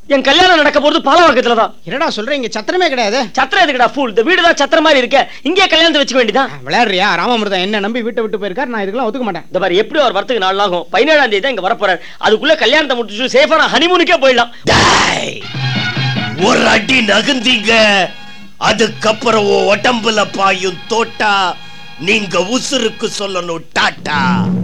என் கல்யாணம் நடக்க போறது பாலவாக்கத்துல தான் என்னடா சொல்ற இங்க சத்திரமே கிடையாது சத்திரம் எதுக்குடா ஃபூல் இந்த வீடு தான் சத்திரம் மாதிரி இருக்க இங்கே கல்யாணத்தை வச்சுக்க வேண்டியதான் விளையாடுறியா ராமாமிர்தம் என்ன நம்பி வீட்டை விட்டு போயிருக்காரு நான் இதுக்கெல்லாம் ஒத்துக்க மாட்டேன் இந்த மாதிரி எப்படி அவர் வரத்துக்கு நாள் ஆகும் பதினேழாம் தேதி தான் இங்க வரப்போறாரு அதுக்குள்ள கல்யாணத்தை முடிச்சு சேஃபா நான் ஹனிமூனுக்கே போயிடலாம் டேய், ஒரு அடி நகுந்தீங்க அதுக்கப்புறம் உன் உடம்புல பாயும் தோட்டா நீங்க உசுருக்கு சொல்லணும் டாட்டா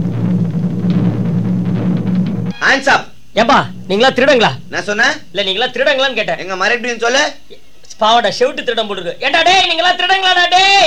ஹேண்ட்ஸ் அப் ஏப்பா நீங்களா திருடங்களா நான் சொன்னேன் இல்ல நீங்களா திருடங்களான்னு கேட்டேன் எங்க மறுபடியும் சொல்லு பாவாடா செவிட்டு திருடம் போட்டுருக்கு ஏண்டா டேய் நீங்களா திருடங்களாடா டேய்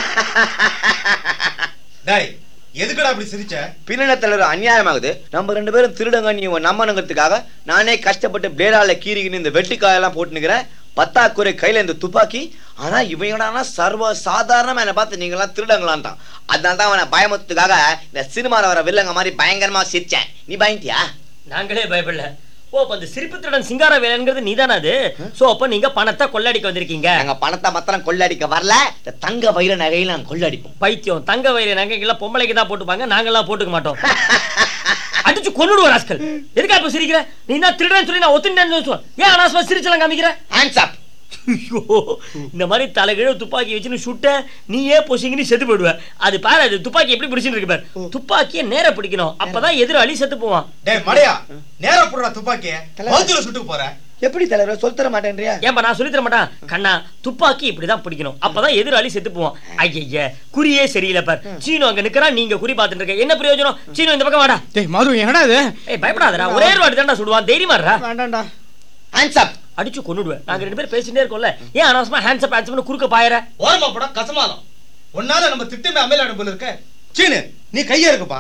டேய் எதுக்குடா அப்படி சிரிச்ச பின்னணத்தில் ஒரு அநியாயமாகுது நம்ம ரெண்டு பேரும் திருடங்க நீ நம்பணுங்கிறதுக்காக நானே கஷ்டப்பட்டு பிளேடால கீறிக்கின்னு இந்த வெட்டிக்காயெல்லாம் போட்டுனுக்கிறேன் பத்தாக்குறை கையில இந்த துப்பாக்கி ஆனா இவங்கடானா சர்வ சாதாரணமா என்னை பார்த்து நீங்களாம் திருடங்களான்ட்டான் அதனால தான் அவனை பயமுத்துக்காக இந்த சினிமாவில் வர வில்லங்க மாதிரி பயங்கரமா சிரிச்சேன் நீ பயந்தியா நாங்களே பயப்படல ஓ அப்ப அந்த சிரிப்பு திருடன் சிங்கார வேலைங்கிறது நீதானா அது சோ அப்ப நீங்க பணத்தை கொள்ளடிக்க வந்திருக்கீங்க நாங்க பணத்தை மத்தம் கொள்ளடிக்க வரல இந்த தங்க வைர நகையை நாங்க கொள்ளடிப்போம் பைத்தியம் தங்க வயிறு நகைகள்லாம் பொம்பளைக்கு தான் போட்டுப்பாங்க நாங்கெல்லாம் போட்டுக்க மாட்டோம் அடிச்சு கொன்னுடுவோம் ராஸ்கல் எதுக்கா இப்ப சிரிக்கிற நீ என்ன திருடன்னு சொல்லி நான் ஒத்துட்டேன்னு சொல்ல ஏன் அனாசமா சிரிச்சலாம் காமிக்கிற ஹேண்ட்ஸ் அப் ஐயோ இந்த மாதிரி தலைகீழ துப்பாக்கி வச்சுன்னு சுட்ட நீயே பொசிங்கன்னு செத்து போயிடுவ அது பாரு அது துப்பாக்கி எப்படி பிடிச்சிட்டு இருக்கு பாரு துப்பாக்கியை நேர பிடிக்கணும் அப்பதான் எதிராளி செத்து போவான் டேய் மடையா நேரா போடுறா துப்பாக்கிய மௌத்துல சுட்டுக்கு போற எப்படி தலைவர் சொல் தர மாட்டேன்றியா ஏன்பா நான் சொல்லி தர மாட்டேன் கண்ணா துப்பாக்கி இப்படிதான் பிடிக்கணும் அப்பதான் எதிராளி செத்து போவான் ஐய குறியே சரியில்லை பார் சீனு அங்க நிக்கிறான் நீங்க குறி பார்த்துட்டு இருக்க என்ன பிரயோஜனம் சீனு இந்த பக்கம் வாடா டேய் மது என்னடா இது ஏய் பயப்படாதடா ஒரே ஒரு வாட்டி தான்டா சுடுவான் தைரியமா இருடா. வேண்டாம்டா ஹேண்ட்ஸ் அப் அடிச்சு கொன்னுடுவேன் நாங்க ரெண்டு பேரும் பேசிட்டே இருக்கோம்ல ஏன் அனாவசமா ஹேண்ட்ஸ் அப் ஹேண்ட்ஸ் குறுக்க பாயற ஓரமா போடா கசமாலம் உன்னால நம்ம திட்டமே அமையலாடு போல இருக்க சீனு நீ கையா இருக்குப்பா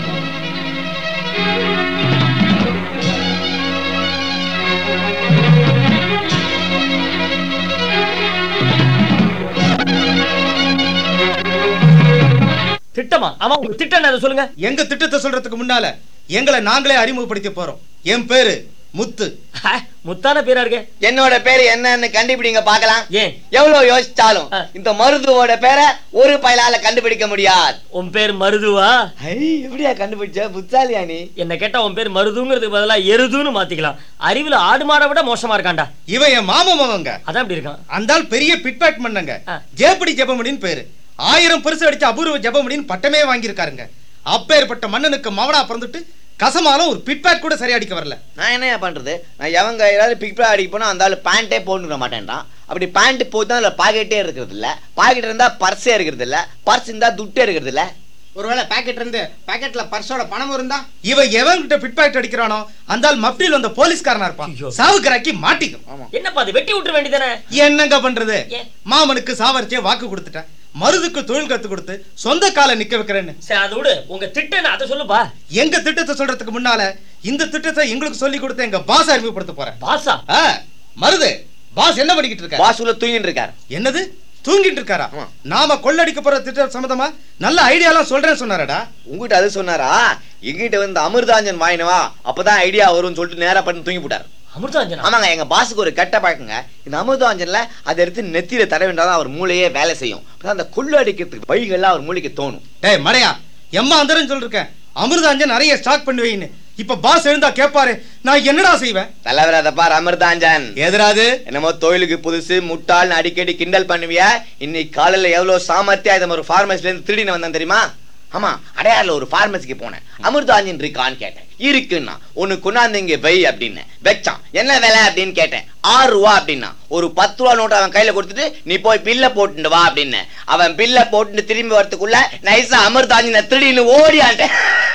திட்டமா ஆமா உங்க திட்டம் என்ன அதை சொல்லுங்க எங்க திட்டத்தை சொல்றதுக்கு முன்னால எங்களை நாங்களே அறிமுகப்படுத்த போறோம் என் பேரு முத்து ஹே, முத்தான பேரா இருக்கே என்னோட பேரு என்னன்னு கண்டுபிடிங்க பார்க்கலாம் ஏன் எவ்வளவு யோசிச்சாலும் ஆ. இந்த மருதுவோட பேரை ஒரு பயலால கண்டுபிடிக்க முடியாது உன் பேர் மருதுவா ஐ எப்படியா கண்டுபிடிச்ச புத்தாலியா நீ என்ன கேட்டா உன் பேர் மருதுங்கிறதுக்கு பதிலா எருதுன்னு மாத்திக்கலாம் அறிவுல ஆடு மாடை விட மோசமா இருக்கான்டா இவன் என் மாமன் மகங்க அதான் இப்படி இருக்கான் அந்த ஆள் பெரிய பிட்பேக் பண்ணங்க ஆ. ஜேப்படி ஜெபமணின்னு பேரு ஆயிரம் பரிசு அடிச்ச அபூர்வ ஜெபமணின்னு பட்டமே வாங்கியிருக்காருங்க அப்பேற்பட்ட மன்னனுக்கு மவனா பிறந்துட்டு கசமாலும் ஒரு பிட்பேக் கூட சரியா அடிக்க வரல நான் என்னையா பண்றது நான் எவங்க ஏதாவது பிக்பா அடிக்க போனா அந்த ஆளு பேண்டே போட்டுக்க மாட்டேன்றான் அப்படி பேண்ட் போட்டு அதுல பாக்கெட்டே இருக்கிறது இல்ல பாக்கெட் இருந்தா பர்ஸே இருக்கிறது இல்ல பர்ஸ் இருந்தா துட்டே இருக்கிறது இல்ல ஒருவேளை பாக்கெட் இருந்து பாக்கெட்ல பர்ஸோட பணம் இருந்தா இவன் எவன் கிட்ட பிட்பேக் அடிக்கிறானோ அந்த ஆள் மப்டியில் வந்த போலீஸ்காரனா இருப்பான் ஐயோ. சாவுக்கராக்கி மாட்டிக்கும் ஆமா என்னப்பா அது வெட்டி விட்டுற வேண்டியதானே என்னங்க பண்றது ஏன்? மாமனுக்கு சாவரிச்சே வாக்கு கொடுத்துட்டேன் மருதுக்கு தொழில் கத்து கொடுத்து சொந்த காலை நிக்க வைக்கிறேன்னு சரி அதை விடு உங்க திட்டம் என்ன அதை சொல்லுப்பா எங்க திட்டத்தை சொல்றதுக்கு முன்னால இந்த திட்டத்தை எங்களுக்கு சொல்லி கொடுத்து எங்க பாஸ் அறிமுகப்படுத்த போறேன் பாசா ஆ, மருது பாஸ் என்ன பண்ணிக்கிட்டு இருக்க பாஸ் உள்ள தூங்கிட்டு இருக்காரு என்னது தூங்கிட்டு இருக்காரா ஆமா. நாம கொள்ளடிக்க போற திட்டம் சம்பந்தமா நல்ல ஐடியாலாம் சொல்றேன்னு சொன்னாரடா உங்ககிட்ட அது சொன்னாரா எங்கிட்ட வந்து அமிர்தாஞ்சன் வாங்கினவா அப்பதான் ஐடியா வரும்னு சொல்லிட்டு நேரா பண்ணி தூங்கி போட்டாரு அமிர்தாஞ்சனா ஆமாங்க எங்க பாஸுக்கு ஒரு கெட்ட பழக்கங்க இந்த அமிர்தாஞ்சன்ல அதை எடுத்து நெத்தியில தர வேண்டாதான் அவர் மூளையே வேலை செய்யும் அப்பதான் அந்த கொள்ளு அடிக்கிறதுக்கு வழிகள்லாம் அவர் மூளைக்கு தோணும் டேய் மடையா எம்மா அந்தரன்னு சொல்லிருக்கேன் அமிர்தாஞ்சன் நிறைய ஸ்டாக் பண்ணி வைன்னு இப்ப பாஸ் எழுந்தா கேட்பாரு நான் என்னடா செய்வேன் தலைவர் அதை பார் அமிர்தாஞ்சன் எதிராது என்னமோ தொழிலுக்கு புதுசு முட்டாள்னு அடிக்கடி கிண்டல் பண்ணுவிய இன்னைக்கு காலையில எவ்வளவு சாமர்த்தியா இதை ஒரு ஃபார்மசில இருந்து திருடின்னு வந்தேன் தெரியுமா ஆமா அடையாறுல ஒரு பார்மசிக்கு போனேன் அமிர்தாஞ்சன் இருக்கான்னு கேட்டேன் இருக்குன்னா ஒன்னு கொண்டாந்து இங்க வை அப்படின்னு வச்சான் என்ன விலை அப்படின்னு கேட்டேன் ஆறு ரூபா அப்படின்னா ஒரு பத்து ரூபா நோட்டு அவன் கையில கொடுத்துட்டு நீ போய் பில்ல போட்டுட்டு வா அப்படின்னு அவன் பில்ல போட்டுட்டு திரும்பி வரதுக்குள்ள நைஸா அமிர்தாஞ்சனை திருடின்னு ஓடியான்ட்டேன்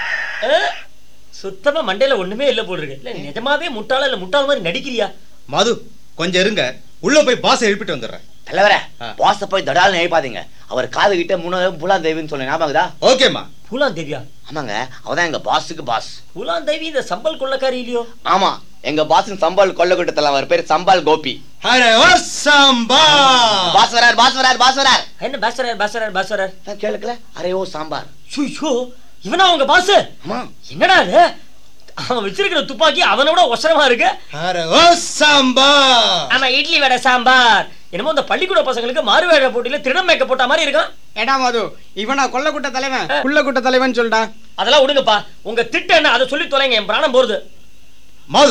சுத்தமா மண்டையில ஒண்ணுமே இல்ல போடுறது இல்ல நிஜமாவே முட்டாள இல்ல முட்டாள் மாதிரி நடிக்கிறியா மது கொஞ்சம் இருங்க உள்ள போய் பாஸ் எழுப்பிட்டு வந்துடுறேன் தலைவர ஆ. பாச போய் தடால்னு நினைப்பாதீங்க அவர் காது கிட்ட மூணாவது புலான் தேவின்னு சொல்ல ஞாபகதா ஓகேம்மா பூலான் தேவியா ஆமாங்க அவதான் எங்க பாஸுக்கு பாஸ் பூலான் தேவி இந்த சம்பல் கொள்ளக்காரி இல்லையோ ஆமா எங்க பாஸுக்கு சம்பால் கொல்ல கூட்டத்தில் அவர் பேர் சம்பால் கோபி அரே வசம்பா பாஸ் வரார் பாஸ் வரார் பாஸ் வரார் என்ன பேசுறாரு பேசுறாரு பேசுறாரு நான் கேளுக்கல அரே ஓ சாம்பார் ஐயோ இவனா உங்க பாஸ் ஆமா என்னடா இது அவன் வச்சிருக்கிற துப்பாக்கி அவனை விட ஒசரமா இருக்கு அரே வசம்பா ஆமா இட்லி வடை சாம்பார் என்னமோ இந்த பள்ளிக்கூட பசங்களுக்கு மாறு வேட போட்டியில திருடம் மேக்க போட்ட மாதிரி இருக்கான் ஏடா மது இவனா கொல்லக்கூட்ட தலைவன் குள்ளக்கூட்ட தலைவன் சொல்டா அதெல்லாம் விடுங்கப்பா உங்க திட்டம் என்ன அதை சொல்லி தொலைங்க என் பிராணம் போறது மது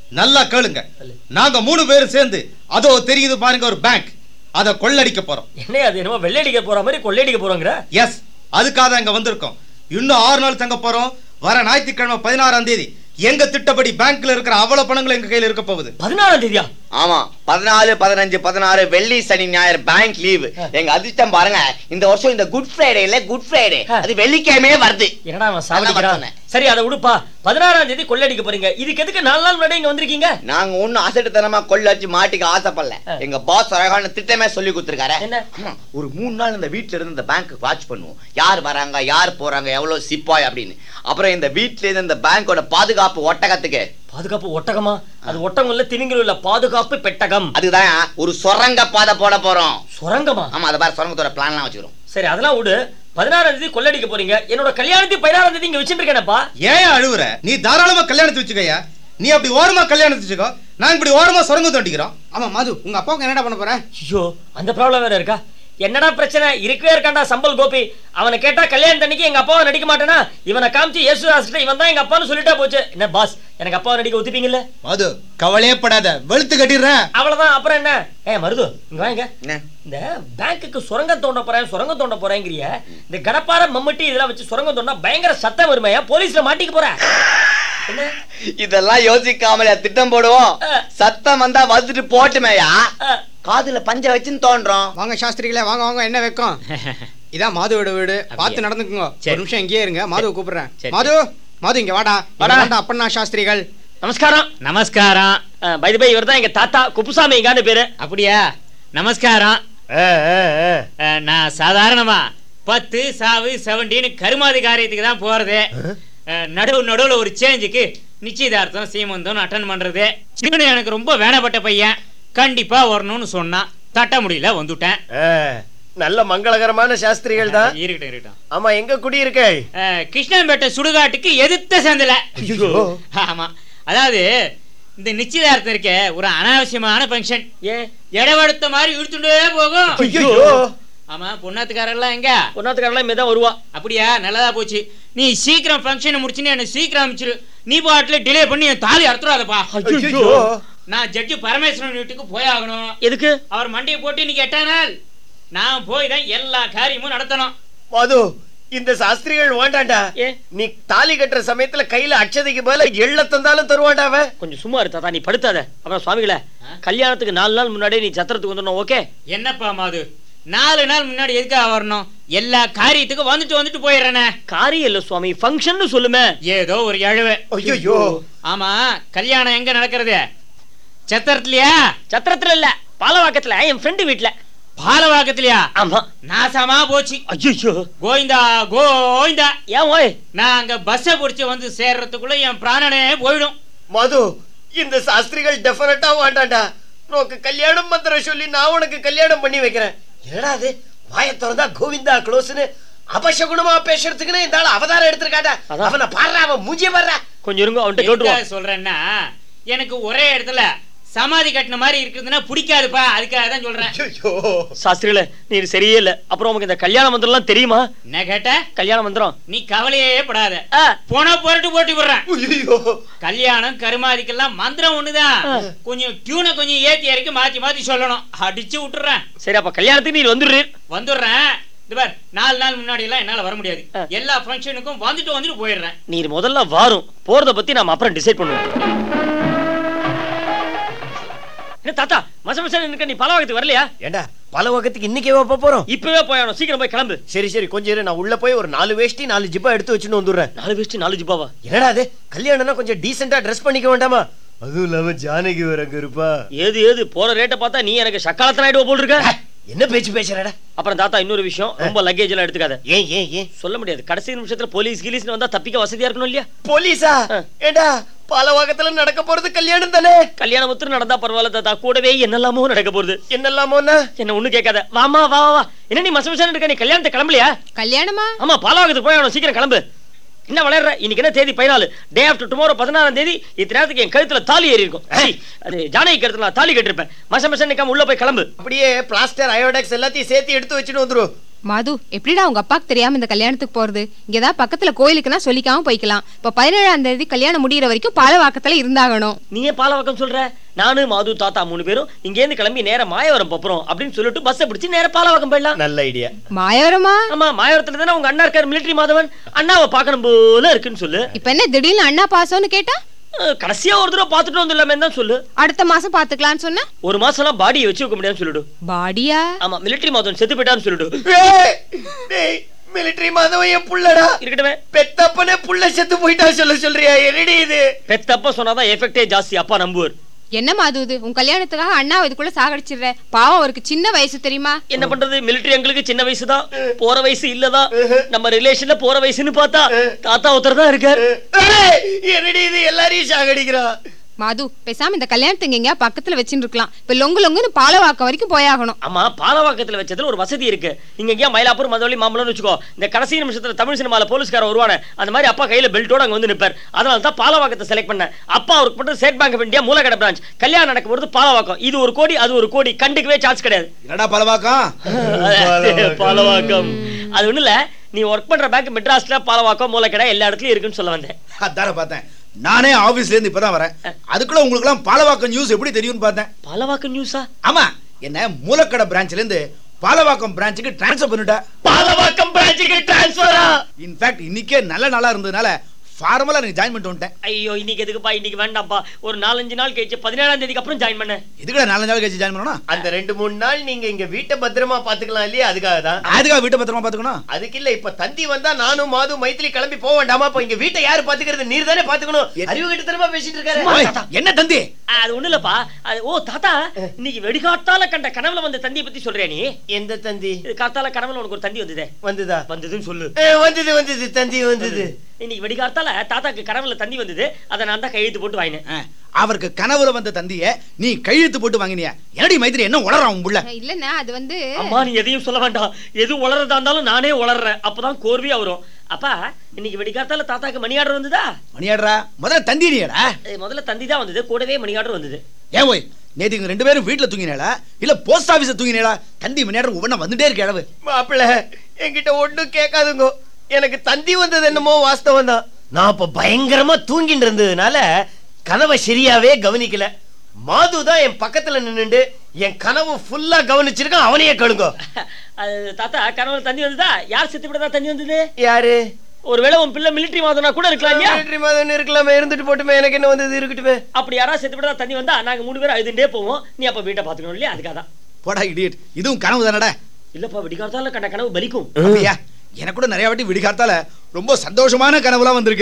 நல்லா கேளுங்க நாங்க மூணு பேரும் சேர்ந்து அதோ தெரியுது பாருங்க ஒரு பேங்க் அதை கொள்ளடிக்க போறோம் என்ன அது என்னமோ வெள்ளையடிக்க போற மாதிரி கொள்ளையடிக்க போறோங்கிற எஸ் அதுக்காக தான் இங்க வந்திருக்கோம் இன்னும் ஆறு நாள் தங்க போறோம் வர ஞாயிற்றுக்கிழமை பதினாறாம் தேதி எங்க திட்டப்படி பேங்க்ல இருக்கிற அவ்வளவு பணங்கள் எங்க கையில இருக்க போகுது பதினாறாம் தேதியா ஆமா பதினாலு பதினஞ்சு பதினாறு வெள்ளி சனி ஞாயிறு பேங்க் லீவ் எங்க அதிர்ஷ்டம் பாருங்க இந்த வருஷம் இந்த குட் ஃப்ரைடே இல்ல குட் ஃப்ரைடே அது வெள்ளிக்கிழமையே வருது என்னடா அவன் அதான் சாவடிக்கிறான் சொன்னேன். சரி அதை விடுப்பா பதினாறாம் தேதி கொள்ளையடிக்க போறீங்க இதுக்கு எதுக்கு நாலு நாள் முன்னாடி இங்க வந்திருக்கீங்க நாங்க ஒண்ணும் அசட்டுத்தனமா கொள்ளடிச்சு மாட்டிக்க ஆசைப்படல ஆ. எங்க பாஸ் அழகான திட்டமே சொல்லி கொடுத்துருக்காரு என்ன? ஆமா, ஒரு மூணு நாள் இந்த வீட்ல இருந்து இந்த பேங்க் வாட்ச் பண்ணுவோம் யார் வராங்க யார் போறாங்க எவ்வளவு சிப்பாய் அப்படின்னு அப்புறம் இந்த வீட்ல இருந்து இந்த பேங்கோட பாதுகாப்பு ஒட்டகத்துக்கு பாதுகாப்பு ஒட்டகமா அது ஒட்டகம் இல்ல திமிங்கலம் இல்ல பாதுகாப்பு பெட்டகம் அதுதான் ஒரு சுரங்க பாதை போட போறோம் சுரங்கமா ஆமா அதை பாரு சுரங்கத்தோட பிளான்லாம் வச்சுக்கிறோம் சரி அதெல்லாம் விடு பதினாறாம் தேதி கொள்ளடிக்க போறீங்க என்னோட கல்யாணத்துக்கு பதினாறாம் தேதி இங்க வச்சுட்டு இருக்கேனப்பா ஏன் அழுவுற நீ தாராளமா கல்யாணத்தை வச்சுக்கயா நீ அப்படி ஓரமா கல்யாணத்தை வச்சுக்கோ நான் இப்படி ஓரமா சுரங்கம் தோண்டிக்கிறோம் ஆமா மது உங்க அப்பாவுக்கு என்னடா பண்ண போற ஐயோ அந்த ப்ராப்ளம் வேற இருக்கா என்னடா பிரச்சனை இருக்கவே இருக்காண்டா சம்பல் கோபி அவனை கேட்டா கல்யாணத்தன்னைக்கு எங்க அப்பாவை நடிக்க மாட்டேனா இவனை காமிச்சு யேசுதாஸ் கிட்ட இவன் தான் எங்க அப்பான்னு சொல்லிட்டா போச்சு என்ன பாஸ் எனக்கு அப்பாவை நடிக்க ஒத்துப்பீங்கல்ல மது கவலையே படாத வெளுத்து கட்டிடுறேன் அவ்வளவுதான் அப்புறம் என்ன ஏ மருது இங்க வாங்க என்ன இந்த பேங்க்குக்கு சுரங்கம் தோண்ட போறேன் சுரங்கம் தோண்ட போறேங்கிறிய இந்த கடப்பார மம்மட்டி இதெல்லாம் வச்சு சுரங்கம் தோண்டா பயங்கர சத்தம் வருமையா போலீஸ்ல மாட்டிக்க போற என்ன இதெல்லாம் யோசிக்காமலே திட்டம் போடுவோம் ஆ. சத்தம் வந்தா வந்துட்டு போட்டுமேயா ஆ, காதுல பஞ்ச வச்சுன்னு தோன்றோம் வாங்க சாஸ்திரிகளே வாங்க வாங்க என்ன வைக்கும் இதான் மாதுவோட வீடு பார்த்து நடந்துக்குங்க ஒரு நிமிஷம் இங்கேயே இருங்க மாதுவை கூப்பிடுறேன் மாது மாது இங்க வாடா வாடா. வாடா அப்பண்ணா சாஸ்திரிகள் நமஸ்காரம் நமஸ்காரம் பை பை இவர் தான் எங்க தாத்தா குப்புசாமி எங்கான்னு பேரு அப்படியா நமஸ்காரம் அஹ், நான் சாதாரணமா பத்து சாவு செவன்டீன் கருமாதி காரியத்துக்கு தான் போறது அஹ், நடுவு நடுவுல ஒரு சேஞ்சுக்கு நிச்சயதார்த்தம் சீமந்தம் அட்டன் பண்றது இவனு எனக்கு ரொம்ப வேணப்பட்ட பையன் கண்டிப்பா வரணும்னு சொன்னான் தட்ட முடியல வந்துட்டேன் நல்ல மங்களகரமான சாஸ்திரிகள் தான் இருக்கட்டும் இருக்கட்டும் ஆமா எங்க குடி இருக்க அஹ், கிருஷ்ணன்பேட்டை சுடுகாட்டுக்கு எதிர்த்த சந்தில ஆமா அதாவது இந்த நிச்சயதார்த்தம் இருக்க ஒரு அனாவசியமான ஃபங்க்ஷன் ஏன் இடவடுத்த மாதிரி இழுத்துட்டே போகும் ஐயோ ஆமா பொண்ணாத்துக்காரெல்லாம் எங்க ஒன்னாத்துக்காரெல்லாம் இனிமேதான் வருவா அப்படியா நல்லதா போச்சு நீ சீக்கிரம் ஃபங்க்ஷனை முடிச்சுன்னு என்ன சீக்கிரம் அனுப்பிச்சிரு நீ பாட்டுல டிலே பண்ணி என் தாலி அறுத்துறாதப்பா ஐயோ நான் ஜட்ஜு பரமேஸ்வரன் வீட்டுக்கு போயாகணும் எதுக்கு அவர் மண்டையை போட்டு இன்னைக்கு எட்டானால் நான் போய் தான் எல்லா காரியமும் நடத்தணும் மது இந்த சாஸ்திரிகள் வேண்டாண்டா ஏன்? நீ தாலி கட்டுற சமயத்துல கையில அக்ஷதைக்கு பதிலா எள்ள தந்தாலும் தருவான்டா அவன் கொஞ்சம் சும்மா இரு தாத்தா நீ படுத்தாத அப்புறம் சுவாமிகளே கல்யாணத்துக்கு நாலு நாள் முன்னாடியே நீ சத்திரத்துக்கு வந்துடணும் ஓகே என்னப்பா மாது நாலு நாள் முன்னாடி எதுக்காக வரணும் எல்லா காரியத்துக்கும் வந்துட்டு வந்துட்டு போயிடுறேனே காரியம் இல்ல சுவாமி ஃபங்க்ஷன் சொல்லுமே ஏதோ ஒரு எழுவு ஐயோ ஆமா கல்யாணம் எங்க நடக்கிறது சத்திரத்துலயா சத்திரத்துல இல்ல பாலவாக்கத்துல என் ஃப்ரெண்டு வீட்ல பாலவாக்கத்துலயா ஆமா நாசமா போச்சு ஐயோ கோவிந்தா கோவிந்தா ஏன் ஓய் நான் அங்க பஸ்ஸை பிடிச்சி வந்து சேர்றதுக்குள்ள என் பிராணனே போயிடும் மது இந்த சாஸ்திரிகள் டெஃபினட்டா வேண்டாண்டா உனக்கு கல்யாணம் மந்திரம் சொல்லி நான் உனக்கு கல்யாணம் பண்ணி வைக்கிறேன் என்னடா அது வாய திறந்தா கோவிந்தா க்ளோஸ்னு அபசகுணமா பேசுறதுக்குன்னு இந்த ஆள் அவதாரம் எடுத்திருக்காடா அதான். அவனை பாடுறா அவன் மூஞ்சிய பாடுறா கொஞ்சம் இருங்க அவன்கிட்ட கேட்டுருவான் எதுக்காக சொல்றேன்னா எனக்கு ஒரே இடத்துல சமாதி கட்டின மாதிரி இருக்குதுன்னா பிடிக்காதுப்பா அதுக்காக தான் சொல்றேன் ஐயோ சாஸ்திரிகளே நீ சரியே இல்ல அப்புறம் உனக்கு இந்த கல்யாண மந்திரம்லாம் தெரியுமா என்ன கேட்ட கல்யாண மந்திரம் நீ கவலையே படாத ஆ, போனா போட்டு போட்டு விடுறேன் ஐயோ கல்யாணம் கருமாதிக்கெல்லாம் மந்திரம் ஒண்ணுதான் கொஞ்சம் டியூனை கொஞ்சம் ஏத்தி இறக்கி மாத்தி மாத்தி சொல்லணும் அடிச்சு விட்டுறேன் சரி அப்ப கல்யாணத்துக்கு நீ வந்துடுறீ வந்துடுறேன் இது பார் நாலு நாள் முன்னாடி எல்லாம் என்னால வர முடியாது ஆ. எல்லா ஃபங்க்ஷனுக்கும் வந்துட்டு வந்துட்டு போயிடுறேன் நீ முதல்ல வாரும் போறத பத்தி நாம அப்புறம் டிசைட் பண்ணுவோம் என்ன தாத்தா மச மசம் இருக்க நீ பலவாக்கத்துக்கு வரலையா ஏண்டா பல வகத்துக்கு இன்னைக்கே போக போறோம் இப்பவே போயானோம் சீக்கிரம் போய் கிளம்பு சரி சரி கொஞ்சம் இரு நான் உள்ள போய் ஒரு நாலு வேஷ்டி நாலு ஜிப்பா எடுத்து வச்சுன்னு வந்துடுறேன் நாலு வேஸ்ட் நாலு ஜிப்பாவா என்னடா அது கல்யாணம்னா கொஞ்சம் டீசெண்டா ட்ரெஸ் பண்ணிக்க வேண்டாமா அதுவும் இல்லாம ஜானகி வேற அங்க இருப்பா ஏது ஏது போற ரேட்டை பார்த்தா நீ எனக்கு சக்காலத்தன ஆயிடுவ போல் இருக்க என்ன பேச்சு பேசுறடா அப்புறம் தாத்தா இன்னொரு விஷயம் ரொம்ப லக்கேஜ் எல்லாம் எடுத்துக்காத ஏன் ஏன் ஏன் சொல்ல முடியாது கடைசி நிமிஷத்துல போலீஸ் கிலீஸ்னு வந்தா தப்பிக்க வசதியா இருக்கணும் இல்லையா போலீஸா ஆ. ஏண்டா பாலவாக்கத்துல நடக்க போறது கல்யாணம் தானே கல்யாணம் ஒத்துரு நடந்தா பரவாயில்ல தாத்தா கூடவே என்னெல்லாமோ நடக்க போகுது என்னெல்லாமோன்னா என்ன ஒண்ணு கேட்காத வாமா வா வா வா என்ன நீ மச மசான்னு இருக்க நீ கல்யாணத்தை கிளம்பலையா கல்யாணமா ஆமா பாலாவகத்துக்கு போய் சீக்கிரம் கிளம்பு என்ன வளர்ற இன்னைக்கு என்ன தேதி பதினாலு டே ஆஃப்டர் டுமாரோ பதினாறாம் தேதி இத்தனை நேரத்துக்கு என் கழுத்துல தாலி ஏறி இருக்கும் சீ, அது ஜானகி கழுத்துல நான் தாலி கட்டிருப்பேன் மச மச நிக்காம உள்ள போய் கிளம்பு அப்படியே பிளாஸ்டர் அயோடெக்ஸ் எல்லாத்தையும் சேர்த்து எடுத்து வச்சுட்டு வந்துரும் மாது எப்படிடா உங்க அப்பாக்கு தெரியாம இந்த கல்யாணத்துக்கு போறது இங்கதான் பக்கத்துல கோயிலுக்குன்னா சொல்லிக்காம போய்க்கலாம் இப்ப பதினேழாம் தேதி கல்யாணம் முடியிற வரைக்கும் பாலவாக்கத்துல இருந்தாகணும் நீ ஏன் பாலவாக்கம் சொல்ற நானு மாது தாத்தா மூணு பேரும் இங்கேருந்து கிளம்பி நேரா மாயவரம் போறோம் அப்படின்னு சொல்லிட்டு பஸ்ஸை பிடிச்சி நேரா பாலவாக்கம் போயிடலாம் நல்ல ஐடியா மாயவரமா ஆமா மாயவரத்துல தானே உங்க அண்ணா இருக்காரு மிலிட்டரி மாதவன் அண்ணாவை பார்க்கணும் போல இருக்குன்னு சொல்லு இப்ப என்ன திடீர்னு அண்ணா பாசம்னு கேட்டா அஹ், கடைசியா ஒரு தடவை பார்த்துட்டு வந்துடலாமே தான் சொல்லு அடுத்த மாசம் பாத்துக்கலாம்னு சொன்னா ஒரு மாசம் எல்லாம் பாடியை வச்சு வைக்க முடியாதுன்னு சொல்லிடு பாடியா ஆமா மிலிட்டரி மாதவன் செத்து போயிட்டான்னு சொல்லிடு மிலிட்டரி மாதவன் என் புள்ளடா இருக்கட்டுமே பெத்தப்பனே புள்ள செத்து போயிட்டா சொல்ல சொல்றியா என்னடி இது பெத்தப்ப சொன்னாதான் எஃபெக்டே ஜாஸ்தி அப்பா நம்புவார் என்ன மாது இது உன் கல்யாணத்துக்காக அண்ணா இதுக்குள்ள சாகடிச்சிடுற பாவம் அவருக்கு சின்ன வயசு தெரியுமா என்ன பண்றது மிலிட்டரி எங்களுக்கு சின்ன வயசு தான் போற வயசு இல்லதான் நம்ம ரிலேஷன்ல போற வயசுன்னு பார்த்தா தாத்தா ஒருத்தர் தான் இருக்காரு ஏய், என்னடி இது எல்லாரையும் சாகடிக்கிறா மாது பேசாம இந்த கல்யாணத்துக்கு எங்கேயா பக்கத்துல வச்சுட்டு இருக்கலாம் இப்ப லொங்கு லொங்குன்னு பாலவாக்கம் வரைக்கும் போயாகணும் ஆமா பாலவாக்கத்துல வச்சதுல ஒரு வசதி இருக்கு இங்க எங்கேயா மயிலாப்பூர் மதவழி மாம்பழம்னு வச்சுக்கோ இந்த கடைசி நிமிஷத்துல தமிழ் சினிமால போலீஸ்கார வருவானே அந்த மாதிரி அப்பா கையில பெல்ட்டோட அங்க வந்து நிப்பார் அதனால தான் பாலவாக்கத்தை செலக்ட் பண்ணேன் அப்பா அவருக்கு மட்டும் State Bank of India Moolakadai branch கல்யாணம் நடக்கும் போது பாலவாக்கம் இது ஒரு கோடி அது ஒரு கோடி கண்டுக்கவே சான்ஸ் கிடையாது என்னடா பலவாக்கம் பாலவாக்கம் அது ஒண்ணு இல்ல நீ ஒர்க் பண்ற பேங்க் மெட்ராஸ்ல பாலவாக்கம் மூலக்கடை எல்லா இடத்துலயும் இருக்குன்னு சொல்ல வந்தேன் அதான பார்த்தேன் நானே ஆபீஸ்ல இருந்து இப்பதான் வரேன் அதுக்குள்ள உங்களுக்கு எல்லாம் பாலவாக்கம் நியூஸ் எப்படி தெரியும்னு பார்த்தேன் பாலவாக்கம் நியூஸா ஆமா என்ன மூலக்கடை பிரான்ச்ல இருந்து பாலவாக்கம் பிரான்ச்சுக்கு ட்ரான்ஸ்ஃபர் பண்ணிட்டேன் பாலவாக்கம் பிரான்ச்சுக்கு டிரான்ஸ்ஃபரா இன்ஃபேக்ட் இன்னைக்கே நல்ல நாளா இருந்ததுனால ஃபார்மலா நீ ஜாயின் பண்ணிட்டு வந்துட்டேன் ஐயோ இன்னைக்கு எதுக்குப்பா இன்னைக்கு வேண்டாம்ப்பா ஒரு நாலஞ்சு நாள் கழிச்சு பதினேழாம் தேதிக்கு அப்புறம் ஜாயின் பண்ணேன் எதுக்குடா நாலஞ்சு நாள் கழிச்சு ஜாயின் பண்ணணும் அந்த ரெண்டு மூணு நாள் நீங்க இங்க வீட்டை பத்திரமா பாத்துக்கலாம் இல்லையா அதுக்காக தான் அதுக்காக வீட்டை பத்திரமா பாத்துக்கணும் அதுக்கு இல்ல இப்ப தந்தி வந்தா நானும் மாது மைத்திலி கிளம்பி போக வேண்டாமா இப்ப இங்க வீட்டை யாரு பாத்துக்கிறது நீர் தானே பாத்துக்கணும் எ- அறிவு கிட்டத்தனமா பேசிட்டு இருக்காரு ஓய், என்ன தந்தி அது ஒண்ணு இல்லப்பா அது ஓ தாத்தா இன்னைக்கு வெடிகாத்தால கண்ட கனவுல வந்த தந்தியை பத்தி சொல்றியா நீ எந்த தந்தி இது காத்தால கனவுல உனக்கு ஒரு தந்தி வந்ததே வந்துதா வந்ததுன்னு சொல்லு ஏ, வந்தது வந்தது தந்தி வந்தது இன்னைக்கு வெடிகாத்தால தாத்தாக்கு கனவுல தந்தி வந்தது அதை நான் தான் கையெழுத்து போட்டு வாங்கினேன் ஆ, அவருக்கு கனவுல வந்த தந்திய நீ கையெழுத்து போட்டு வாங்கினியா என்னடி மைத்திரி என்ன உளறான் உன் புள்ள இல்லன்னா அது வந்து அம்மா நீ எதையும் சொல்ல வேண்டாம் எது உளறதா இருந்தாலும் நானே உளறேன் அப்பதான் கோர்வையா வரும் அப்பா இன்னைக்கு வெடிகாத்தால தாத்தாக்கு மணி ஆர்டர் வந்ததா மணியாடுறா முதல்ல தந்தி நீடா ஏய், முதல்ல தந்தி தான் வந்தது கூடவே மணி ஆர்டர் வந்தது ஏன் ஓய் நேத்து இங்க ரெண்டு பேரும் வீட்டுல தூங்கினேளா இல்ல போஸ்ட் ஆபீஸ்ல தூங்கினேளா தந்தி மணியாடுற ஒவ்வொன்றா வந்துட்டே இருக்க அளவு மாப்பிள்ள என்கிட்ட ஒண்ணும் கேட்காதுங்க எனக்கு தந்தி வந்தது என்னமோ வாஸ்தவம் தான் நான் இப்ப பயங்கரமா தூங்கிட்டு இருந்ததுனால கனவை சரியாவே கவனிக்கல மாது தான் என் பக்கத்துல நின்னுண்டு என் கனவு ஃபுல்லா கவனிச்சிருக்கான் அவனையே கழுங்க அது தாத்தா கனவுல தந்தி வந்ததா யார் செத்து விடதா தந்தி வந்தது யாரு ஒருவேளை உன் பிள்ளை மிலிட்டரி மாதனா கூட இருக்கலாம் இல்லையா மிலிட்டரி மாதம் இருக்கலாமே இருந்துட்டு போட்டுமே எனக்கு என்ன வந்தது இருக்கட்டுமே அப்படி யாராவது செத்து விடதா தண்ணி வந்தா நாங்க மூணு பேரும் அழுதுண்டே போவோம் நீ அப்ப வீட்டை பாத்துக்கணும் இல்லையா அதுக்காக தான் போடா இடியட் இதுவும் கனவு தானடா இல்லப்பா விடிகாலத்தால கண்ட கனவு பலிக்கும் அப்படியா எனக்கு கூட நிறைய வாட்டி விடிகாத்தால ரொம்ப சந்தோஷமான கனவுலாம் வந்திருக்கு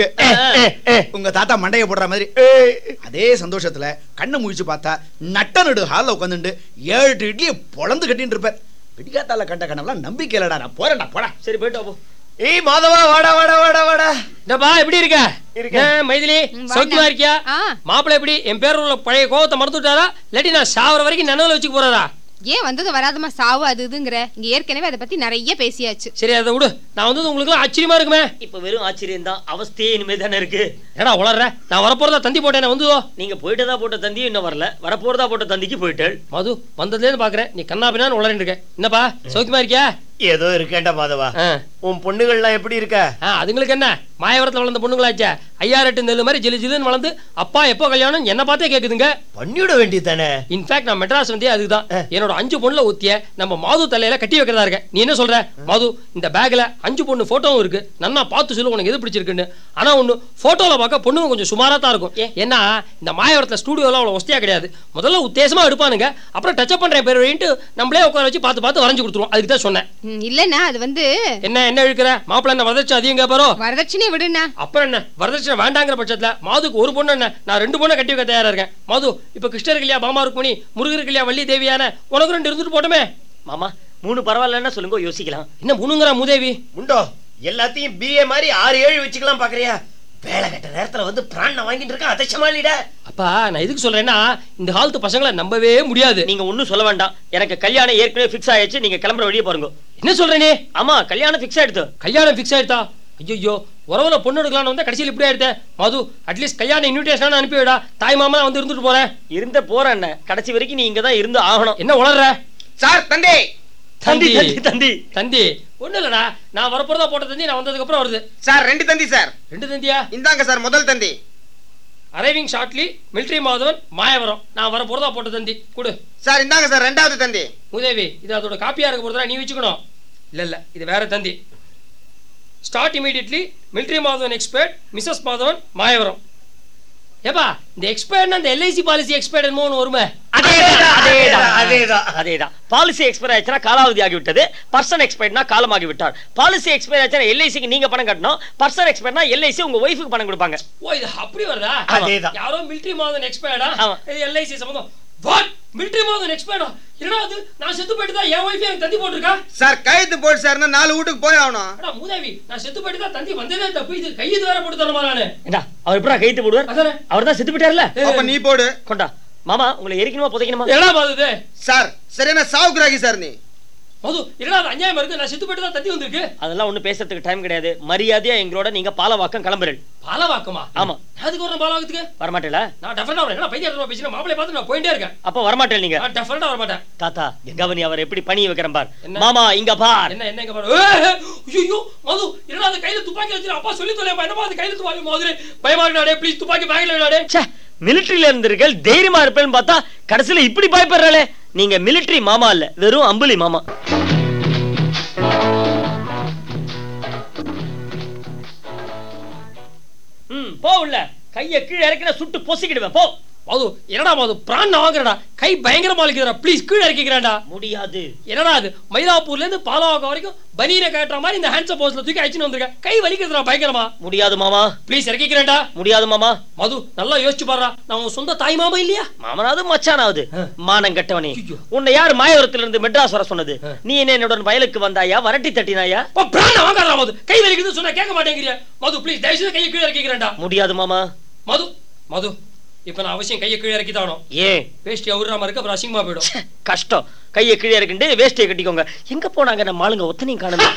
உங்க தாத்தா மண்டைய போடுற மாதிரி அதே சந்தோஷத்துல கண்ணை முழிச்சு பார்த்தா நட்ட நடு ஹால்ல உட்காந்துட்டு ஏழு எட்டு இட்லியை பொழந்து கட்டின்னு இருப்பேன் விடிகாத்தால கண்ட கனவுலாம் நம்பிக்கை இல்லடா நான் போறேன்டா போடா சரி போயிட்டு வா போ ஏய் மாதவா வாடா வாடா வாடா வாடா டப்பா எப்படி இருக்க இருக்கேன். ஏன், மைதிலி ம், வாடா. சௌக்கியமா இருக்கியா ஆ. மாப்பிள்ளை எப்படி என் பேர் உள்ள பழைய கோவத்தை மறந்து விட்டாரா இல்லாட்டி நான் சாவர வரைக்கும் நினைவுல வச்சுக்க போறாரா ஏன் வந்தது வராதமா சாவு அது இதுங்கிற இங்க ஏற்கனவே அதை பத்தி நிறைய பேசியாச்சு சரி அதை விடு நான் வந்தது உங்களுக்கு ஆச்சரியமா இருக்குமே இப்ப வெறும் ஆச்சரியம் தான் அவஸ்தையே இனிமே தானே இருக்கு ஏடா உளர்ற நான் வரப்போறதா தந்தி போட்டேன் வந்ததோ நீங்க போயிட்டதா போட்ட தந்தியும் இன்னும் வரல வரப்போறதா போட்ட தந்திக்கு போயிட்டேள் மது வந்ததுலேருந்து பாக்குறேன் நீ கண்ணா பின்னான்னு உளறிட்டு இருக்க என்னப்பா சௌக்கியமா இருக்கியா ஏதோ இருக்கேன்டா மாதவா ஆ. உன் பொண்ணுகள்லாம் எப்படி இருக்க ஆ, அதுங்களுக்கு என்ன மாயவரத்துல வளர்ந்த பொண்ணுங்களாச்சே ஐயாயிரம் நெல்லு மாதிரி ஜிலு ஜிலுன்னு வளர்ந்து அப்பா எப்போ கல்யாணம் என்ன பார்த்தே கேக்குதுங்க பண்ணிவிட வேண்டியதானே இன்ஃபேக்ட் நான் மெட்ராஸ் வந்தே அதுதான் என்னோட அஞ்சு பொண்ணுல ஊத்திய நம்ம மாது தலையில கட்டி வைக்கிறதா இருக்கேன் நீ என்ன சொல்ற மாது இந்த பேக்ல அஞ்சு பொண்ணு போட்டோவும் இருக்கு நன்னா பார்த்து சொல்லு உனக்கு எது பிடிச்சிருக்குன்னு ஆனா ஒண்ணு போட்டோல பார்க்க பொண்ணுங்க கொஞ்சம் சுமாரா தான் இருக்கும் ஏன்னா இந்த மாயவரத்துல ஸ்டூடியோலாம் அவ்வளவு ஒஸ்தியா கிடையாது முதல்ல உத்தேசமா எடுப்பானுங்க அப்புறம் டச் பண்றேன் பேர் வழின்ட்டு நம்மளே உட்கார வச்சு பார்த்து பார்த்து வரைஞ்சு கொடுத்துருவோம் அதுக்கு தான் சொன்னேன் ம், இல்லண்ணா அது வந்து என்ன என்ன இழுக்கிற மாப்பிள்ளை என்ன வதச்சு அதிகம் கேட்பாரோ வரதட்சணையை விடுண்ணா அப்புறம் என்ன வரதட்சணை வேண்டாங்கிற பட்சத்துல மாதுக்கு ஒரு பொண்ணு என்ன நான் ரெண்டு பொண்ணை கட்டி வைக்க தயாரா இருக்கேன் மாது இப்ப கிருஷ்ணர் இல்லையா பாமா ருக்மணி முருகருக்கு இல்லையா வள்ளி தேவியான உனக்கு ரெண்டு இருந்துட்டு போட்டுமே மாமா மூணு பரவாயில்லன்னா சொல்லுங்க யோசிக்கலாம் என்ன முனுங்கிற மூதேவி உண்டோ எல்லாத்தையும் பிஏ மாதிரி ஆறு ஏழு வச்சுக்கலாம் பாக்குறியா வேலை கட்ட நேரத்துல வந்து பிராண வாங்கிட்டு இருக்க அதை சமாளிடா அப்பா நான் எதுக்கு சொல்றேன்னா இந்த காலத்து பசங்களை நம்பவே முடியாது நீங்க ஒண்ணும் சொல்ல வேண்டாம் எனக்கு கல்யாணம் ஏற்கனவே ஃபிக்ஸ் ஆயிடுச்சு நீங்க கிளம்புற வழியே பாருங்க என்ன சொல்ற நீ ஆமா கல்யாணம் ஃபிக்ஸ் ஆயிடுது கல்யாணம் ஃபிக்ஸ் ஆயிடுதா ஐயோ உறவுல பொண்ணு எடுக்கலாம்னு வந்தா கடைசியில் இப்படி ஆயிடுதே மது அட்லீஸ்ட் கல்யாணம் இன்விடேஷன் அனுப்பிவிடா தாய் மாமா நான் வந்து இருந்துட்டு போறேன் இருந்த போற என்ன கடைசி வரைக்கும் நீ இங்க தான் இருந்து ஆகணும் என்ன உளர்ற சார் தந்தி தந்தி தந்தி தந்தி தந்தி தந்தி ஒண்ணு இல்லடா நான் வரப்போறதா போட்ட தந்தி நான் வந்ததுக்கு அப்புறம் வருது சார் ரெண்டு தந்தி சார் ரெண்டு தந்தியா இந்தாங்க சார் முதல் தந்தி arriving shortly military Madhavan Mayavaram நான் வரப்போறதா போட்ட தந்தி கொடு சார் இந்தாங்க சார் ரெண்டாவது தந்தி உதவி இது அதோட காப்பியா இருக்க போறதா நீ வச்சுக்கணும் இல்ல இல்ல இது வேற தந்தி start immediately military Madhavan expert Mrs Madhavan Mayavaram ஏப்பா இந்த எக்ஸ்பர்ட்னா இந்த எல்ஐசி பாலிசி எக்ஸ்பர்ட் என்னமோ ஒன்று வருமே அதேதான் அதேதான் அதேதான். அதேதான் பாலிசி எக்ஸ்பயர் ஆச்சுன்னா காலாவதி ஆகிவிட்டது பர்சன் எக்ஸ்பயர்னா காலமாகி விட்டார் பாலிசி எக்ஸ்பயர் ஆச்சுன்னா எல்ஐசிக்கு நீங்க பணம் கட்டணும் பர்சன் எக்ஸ்பயர்னா எல்ஐசி உங்க ஒய்ஃபுக்கு பணம் கொடுப்பாங்க ஓ இது அப்படி வருதா அதேதான். யாரோ மிலிட்ரி மாதவன் எக்ஸ்பர்டா ஆமா. இது எல்ஐசி சம்பந்தம் வாட் மிலிட்ரி மாதவன் எக்ஸ்பர்டா என்னடா அது நான் செத்து போயிட்டு தான் என் ஒய்ஃப் எனக்கு தந்தி போட்டிருக்கா சார் கையெழுத்து போட்டு சார்னா நாலு வீட்டுக்கு போய் ஆகணும் அடா மூதேவி நான் செத்து போயிட்டு தான் தந்தி வந்ததே தப்பு இது கையெழுத்து வேற போட்டு தரமா நானு ஏண்டா அவர் எப்படா கைத்து போடுவார் அதானே அவர் தான் செத்து போயிட்டார்ல அப்ப நீ போடு கொண்டா மாமா உங்களை எரிக்கணுமா புதைக்கணுமா என்னடா பாது இது சார் சரியான சாவுக்குறாகி சார் நீ மது என்னடா அது அநியாயமா இருக்கு நான் செத்து போயிட்டு தான் தந்தி வந்திருக்கு அதெல்லாம் ஒண்ணும் பேசுறதுக்கு டைம் கிடையாது மரியாதையா எங்களோட நீங்க பாலவாக்கம் கிளம்புறேன் பாலவாக்கமா ஆமா. அதுக்கு ஒரு பாலவாக்கத்துக்கு வரமாட்டேல நான் டெஃபரெண்டா வரேன் என்ன பைத்தியம் பேசினா மாப்பிளை பார்த்து நான் போயிட்டே இருக்கேன் அப்ப வரமாட்டேன் நீங்க நான் டெஃபரெண்டா வர மாட்டேன் தாத்தா கவனி அவர் எப்படி பணிய வைக்கிறேன் பார் என்ன? மாமா இங்க பார் என்ன என்ன இங்க பாரு ஐயோ மது என்னடா அந்த கையில துப்பாக்கி வச்சு அப்பா சொல்லி தொலைப்பா என்னப்பா அந்த கையில துப்பாக்கி மாதிரி பயமா இருக்கடா ப்ளீஸ் துப்பாக்கி பேக்ல விடாடே ச்சே மிலிட்டரியில இருந்திருக்கீர்கள் தைரியமா இருப்பேன்னு பார்த்தா கடைசியில இப்படி பயப்படுறாளே நீங்க மிலிட்டரி மாமா இல்ல வெறும் அம்புலி மாமா ம் போ உள்ள கைய கீழே இறக்கின சுட்டு பொசிக்கிடுவேன் போ மது என்னடா மது பிரான் வாங்குறடா கை பயங்கரமா இருக்குதுடா ப்ளீஸ் கீழே இறக்கிக்கிறேன்டா முடியாது என்னடா அது மயிலாப்பூர்ல இருந்து பாலாவாக்கம் வரைக்கும் பனீரை காட்டுற மாதிரி இந்த ஹேண்ட்ஸ் போஸ்ல தூக்கி அடிச்சுன்னு வந்திருக்க கை வலிக்குதுடா பயங்கரமா முடியாது மாமா ப்ளீஸ் இறக்கிக்கிறேன்டா முடியாது மாமா மது நல்லா யோசிச்சு பாருடா நான் உன் சொந்த தாய் மாமா இல்லையா மாமனாவது மச்சானாவது மானம் கட்டவனே ஐயோ. உன்னை யார் மாயவரத்துல இருந்து மெட்ராஸ் வர சொன்னது நீ என்ன என்னுடன் வயலுக்கு வந்தாயா வரட்டி தட்டினாயா அப்பா பிரான் வாங்காதடா மது கை வலிக்குதுன்னு சொன்னா கேட்க மாட்டேங்கிறியா மது ப்ளீஸ் தயவு செய்து கையை கீழே இறக்கிக்கிறேன்டா முடியாது மாமா மது மது இப்ப நான் அவசியம் கையை கீழே இறக்கி தானோ ஏன் வேஷ்டி அவுறாம இருக்க அப்புறம் அசிங்கமா போயிடும் ச்சே, கஷ்டம் கையை கீழே இருக்குண்டு வேஷ்டியை கட்டிக்கோங்க எங்க போனாங்க நம்ம ஆளுங்க ஒத்தனையும் காணுது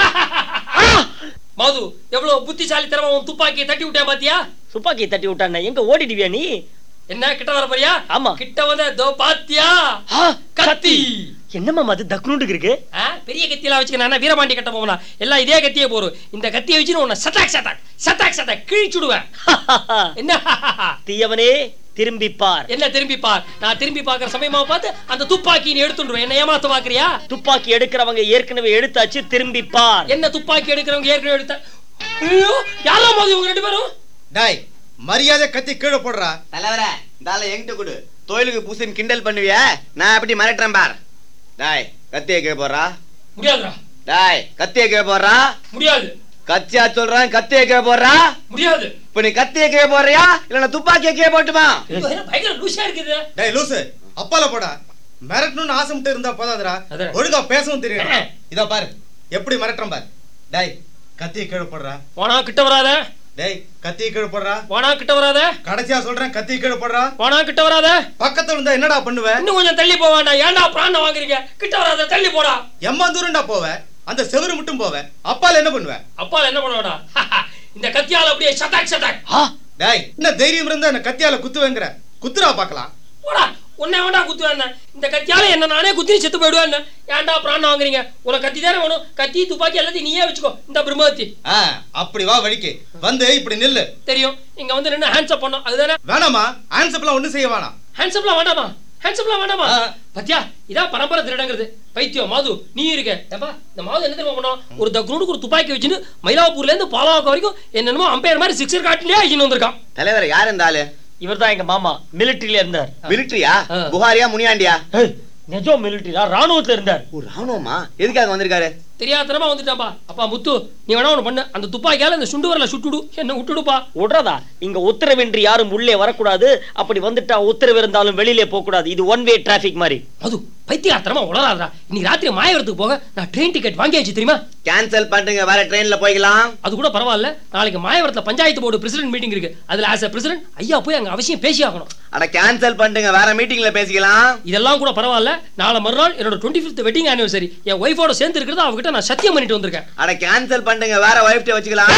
மது எவ்வளவு புத்திசாலித்தனமா உன் துப்பாக்கியை தட்டி விட்டேன் பாத்தியா துப்பாக்கியை தட்டி விட்டானே எங்க ஓடிடுவியா நீ என்ன கிட்ட வர போறியா ஆமா. கிட்ட வந்த தோ பாத்தியா ஆ, கத்தி என்ன மாமா அது தக்னுண்டுக்கு இருக்கு ஆ, பெரிய கத்தியெல்லாம் வச்சுக்க நான் வீரபாண்டி கட்ட போவனா எல்லாம் இதே கத்தியே போறோம் இந்த கத்தியை வச்சு உன்னை சட்டாக் சட்டாக் சட்டாக் சட்டாக் கிழிச்சுடுவேன் என்ன தீயவனே திரும்பி பார் என்ன திரும்பி பார் நான் திரும்பி பார்க்கற சமயமா பார்த்து அந்த துப்பாக்கி நீ எடுத்துடுவேன் என்ன ஏமாத்த பாக்குறியா துப்பாக்கி எடுக்கிறவங்க ஏற்கனவே எடுத்தாச்சு திரும்பி பார் என்ன துப்பாக்கி எடுக்கிறவங்க ஏற்கனவே எடுத்த ஐயோ யாரா மோதி உங்க ரெண்டு பேரும் டாய் மரியாதை கத்தி கீழே போடுறா தலைவர இந்தால என்கிட்ட கொடு தொழிலுக்கு புதுசுன்னு கிண்டல் பண்ணுவிய நான் எப்படி மிரட்டுறேன் பார் டாய் கத்திய கீழே போடுறா முடியாதுடா டாய் கத்திய கீழே போடுறா முடியாது கத்தியா சொல்றான் கத்திய கீழே போடுறா முடியாது இப்ப நீ கத்திய கீழே போடுறியா இல்ல நான் துப்பாக்கிய கீழே போட்டுமா இது என்ன பயங்கர லூசா இருக்குது டேய் லூசு அப்பால போடா மிரட்டணும்னு ஆசை மட்டும் இருந்தா போதாதுடா அதான். ஒழுங்கா பேசவும் தெரியும் இதோ பாரு எப்படி மிரட்டுறேன் பாரு டேய் கத்திய கீழே போடுறா போனா கிட்ட வராத டேய் கத்திய கீழே போடுறா போனா கிட்ட வராத கடைசியா சொல்றேன் கத்திய கீழே போடுறா போனா கிட்ட வராத பக்கத்துல இருந்தா என்னடா பண்ணுவ இன்னும் கொஞ்சம் தள்ளி போக வேண்டாம் ஏன்டா பிராண வாங்குறீங்க கிட்ட வராத தள்ளி போடா எம்மா தூரம்டா போவ அந்த செவுரு மட்டும் போவ அப்பால என்ன பண்ணுவ அப்பால என்ன பண்ணுவாடா இந்த கத்தியால அப்படியே சட்டாக் சட்டாக் ஆ, டேய் என்ன தைரியம் இருந்தா என்ன கத்தியால குத்துவேங்கிற குத்துறா பார்க்கலாம் போடா உன்னை வேண்டா குத்துவேன் இந்த கத்தியால என்ன நானே குத்தி செத்து போயிடுவேன் ஏன்டா பிராண வாங்குறீங்க உனக்கு கத்தி தானே வேணும் கத்தி துப்பாக்கி எல்லாத்தையும் நீயே வச்சுக்கோ இந்த பிரம்மகத்தி ஆ அப்படி வா வழிக்கு வந்து இப்படி நில்லு தெரியும் இங்க வந்து நின்று ஹேண்ட்ஸ் அப் பண்ணோம் அதுதானே வேணாமா ஆன்சப்லாம் ஒண்ணும் செய்ய வேணாம் ஹேண்ட்ஸ் அப்லாம் வேண்டாமா ஹேண்ட்ஸ் அப்லாம் வேண்டாமா ஆ. பத்தியா இதான் பரம்பரை திருடங்கிறது பைத்தியம் மாது நீ இருக்க ஏப்பா இந்த மாது என்ன தெரியுமா பண்ணோம் ஒரு தக்னூனுக்கு ஒரு துப்பாக்கி வச்சுன்னு மயிலாப்பூர்ல இருந்து பாலாவுக்கு வரைக்கும் என்னென்னமோ அம்பையர் மாதிரி சிக்ஸர் காட்டிலே அழிச்சுன்னு வந்திருக்கான் தலைவர் யார் இந்த ஆளு இவர்தான் எங்க மாமா மிலிட்டரியில இருந்தார் மிலிட்டரியா ஆ. புகாரியா முனியாண்டியா ஏய், நிஜம் மிலிட்டரியா ராணுவத்துல இருந்தார் ஓ ராணுவமா எதுக்காக வந்திருக்காரு தெரியாதனமா வந்துட்டான்பா அப்பா முத்து நீ வேணா ஒண்ணு பண்ணு அந்த துப்பாக்கியால இந்த சுண்டு வரல சுட்டுடு என்ன விட்டுடுப்பா விடுறதா இங்க உத்தரவின்றி யாரும் உள்ளே வரக்கூடாது அப்படி வந்துட்டா உத்தரவு இருந்தாலும் வெளியிலே போக கூடாது இது ஒன் வே டிராபிக் மாதிரி மது பைத்தியாத்திரமா உளராதடா இன்னைக்கு ராத்திரி மாயவரத்துக்கு போக நான் ட்ரெயின் டிக்கெட் வாங்கியாச்சு தெரியுமா கேன்சல் பண்ணுங்க வேற ட்ரெயின்ல போய்க்கலாம் அது கூட பரவாயில்ல நாளைக்கு மாயவரத்துல பஞ்சாயத்து போர்டு பிரசிடென்ட் மீட்டிங் இருக்கு அதுல ஆஸ் அ பிரசிடென்ட் ஐயா போய் அங்க அவசியம் பேசி ஆகணும் அட கேன்சல் பண்ணுங்க வேற மீட்டிங்ல பேசிக்கலாம் இதெல்லாம் கூட பரவாயில்ல நாளை மறுநாள் என்னோட டுவெண்ட்டி ஃபிஃப்த் வெட்டிங் ஆனிவர்சரி என் ஒய்ஃபோட சேர்ந்து இருக்கிறத அவகிட்ட நான் சத்தியம் பண்ணிட்டு வந்திருக்கேன் அட கேன்சல் பண்ணுங்க வேற வைஃப்ட வச்சுக்கலாம்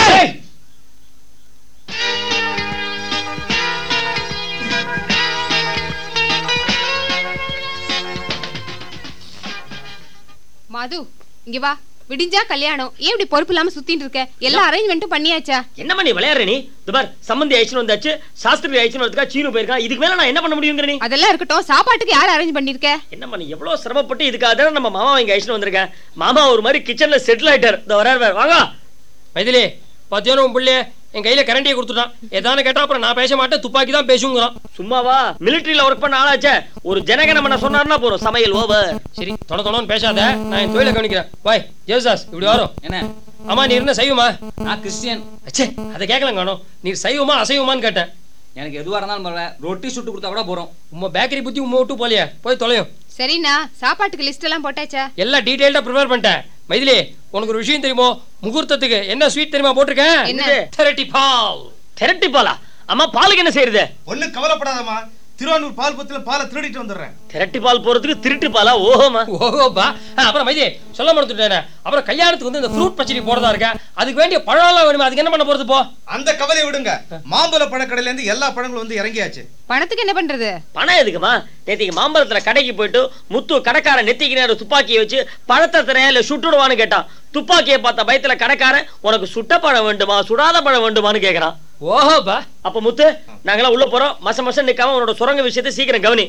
மது இங்க வா விடிஞ்சா கல்யாணம் ஏன் இப்படி பொறுப்பு இல்லாம சுத்திட்டு இருக்க எல்லா அரேஞ்ச்மெண்ட்டும் பண்ணியாச்சா என்னம்மா நீ விளையாடுற நீ இது பார் சம்பந்தி ஆயிடுச்சுன்னு வந்தாச்சு சாஸ்திரி ஆயிடுச்சுன்னு வரதுக்கா சீனு போயிருக்கான் இதுக்கு மேல நான் என்ன பண்ண முடியுங்கிற நீ அதெல்லாம் இருக்கட்டும் சாப்பாட்டுக்கு யார் அரேஞ்ச் பண்ணிருக்க என்னம்மா நீ எவ்வளவு சிரமப்பட்டு இதுக்காக தானே நம்ம மாமா இங்க அழிச்சுட்டு வந்திருக்கேன் மாமா ஒரு மாதிரி கிச்சன்ல செட்டில் ஆயிட்டார் இந்த வராரு பாரு. வாங்க மைதிலி பாத்தியானு உன் பிள்ளைய என் கையில கரண்டியை கொடுத்துட்டான் ஏதானு கேட்டா அப்புறம் நான் பேச மாட்டேன் துப்பாக்கி தான் பேசுங்கிறான் சும்மாவா மிலிட்டரியில ஒர்க் பண்ண ஆளாச்சே ஒரு ஜனகணமன சொன்னார்னா போறோம் சமையல் ஓவர் சரி தொட தொடன்னு பேசாத நான் என் தொழிலை கவனிக்கிறேன் பாய் ஜேசுதாஸ் இப்படி வரும் என்ன ஆமா நீ இருந்த சைவமா நான் கிறிஸ்டியன் அச்சே அதை கேட்கலாம் காணும் நீ சைவமா அசைவமான்னு கேட்டேன் எனக்கு எதுவா இருந்தாலும் பரவாயில்ல ரொட்டி சுட்டு கொடுத்தா கூட போறோம் உங்க பேக்கரி புத்தி உங்க விட்டு போலியா போய் தொலையும் சரிண்ணா சாப்பாட்டுக்கு லிஸ்ட் எல்லாம் போட்டாச்சா எல்லாம் டீடைல்டா ப்ரிப்பேர் பண்ணிட்டேன் மைதிலி உனக்கு ஒரு விஷயம் தெரியுமோ முகூர்த்தத்துக்கு என்ன ஸ்வீட் தெரியுமா போட்டிருக்கேன் என்ன? திரட்டி பால் திரட்டி பாலா அம்மா பாலுக்கு என்ன செய்யறது ஒண்ணு கவலைப்படாதம்மா திருவானூர் பால் பத்துல பாலை திருடிட்டு வந்துடுறேன் திரட்டி பால் போறதுக்கு திருட்டு பாலா ஓஹோமா ஓஹோப்பா ஆ, அப்புறம் மைதி சொல்ல மறந்துட்டேன் அப்புறம் கல்யாணத்துக்கு வந்து இந்த ஃப்ரூட் பச்சடி போறதா இருக்கேன் அதுக்கு வேண்டிய பழம்லாம் வேணுமா அதுக்கு என்ன பண்ண போறது போ அந்த கவலையை விடுங்க மாம்பழ பழக்கடையில இருந்து எல்லா பழங்களும் வந்து இறங்கியாச்சு பணத்துக்கு என்ன பண்றது பணம் எதுக்குமா நேத்திக்கு மாம்பழத்துல கடைக்கு போயிட்டு முத்து கடைக்காரன் நெத்திக்கு நேரம் துப்பாக்கியை வச்சு பழத்தை தரேன் இல்ல சுட்டுடுவான்னு கேட்டான் துப்பாக்கியை பார்த்த பயத்துல கடைக்காரன் உனக்கு சுட்ட பழம் வேண்டுமா சுடாத பழம் வேண்டுமான்னு கேக்குறான் ஓஹோப்பா அப்ப முத்து நாங்கெல்லாம் உள்ள போறோம் மச மசம் நிக்காம உன்னோட சுரங்க விஷயத்தை சீக்கிரம் கவனி